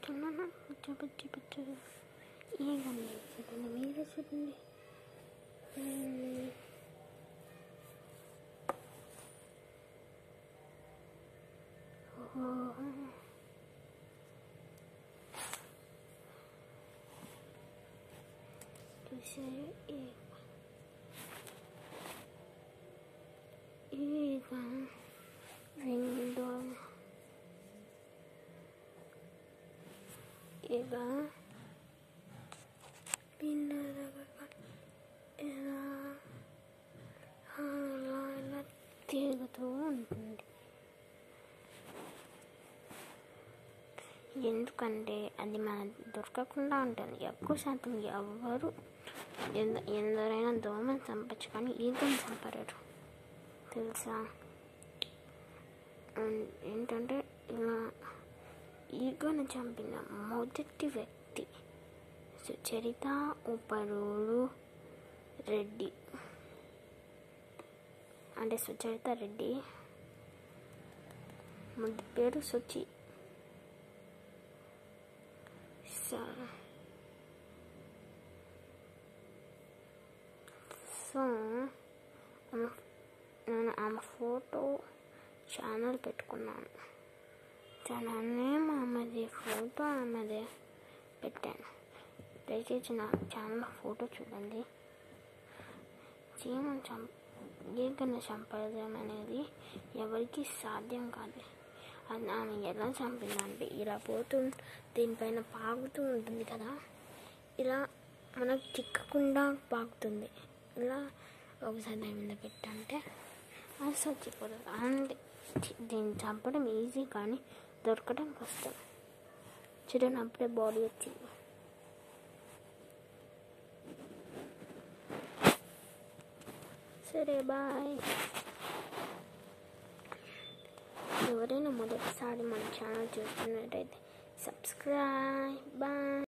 చూస్తున్నాను బుజ్జ బుజ్జ బుజ్జ ఏం కనిపించదండి మీరే చూడండి మ్మ్. ఓహో. చూసారు ఈగ రెండు ఇక పిల్లలుగా ఇలా అలా ఇలా తిరుగుతూ ఉంటుంది ఎందుకంటే అది మన దొరకకుండా ఉంటుంది ఎక్కువ శాతం ఎవ్వరు ఎంద ఎందరైనా దోమని చంపచ్చు కానీ ఈగని చంపలేరు తెలుసా ఉం- ఏంటంటే ఇలా ఈగను చంపిన మొదటి వ్యక్తి సుచరిత ఉపరూరు రెడ్డి అంటే సుచరిత రెడ్డి ముద్దు పేరు సుచి సో- సో ఆమె నేను ఆమె ఫోటో ఛానల్ పెట్టుకున్నాను ఛానల్ నేమ్ ఆమెది ఫోటో ఆమెది పెట్టాను దయచేసి నా ఛానల్ ఫోటో చూడండి చీమను చం ఈగను చంపడం అనేది ఎవరికి సాధ్యం కాదు అది ఆమె ఎలా చంపిందంటే ఇలా పోతూ దీనిపైన పాకుతూ ఉంటుంది కదా ఇలా మనకు చిక్కకుండా పాకుతుంది ఇలా ఒకసారి దాని మీద పెట్టంటే అది చచ్చిపోతుంది అండ్ దీన్ని చంపడం ఈజీ కానీ దొరకడం కష్టం చూడండి అప్పుడే బాడీ వచ్చింది సరే బాయ్ ఎవరైనా మొదటిసారి మన ఛానల్ చూస్తున్నట్టయితే సబ్స్క్రైబ్ బాయ్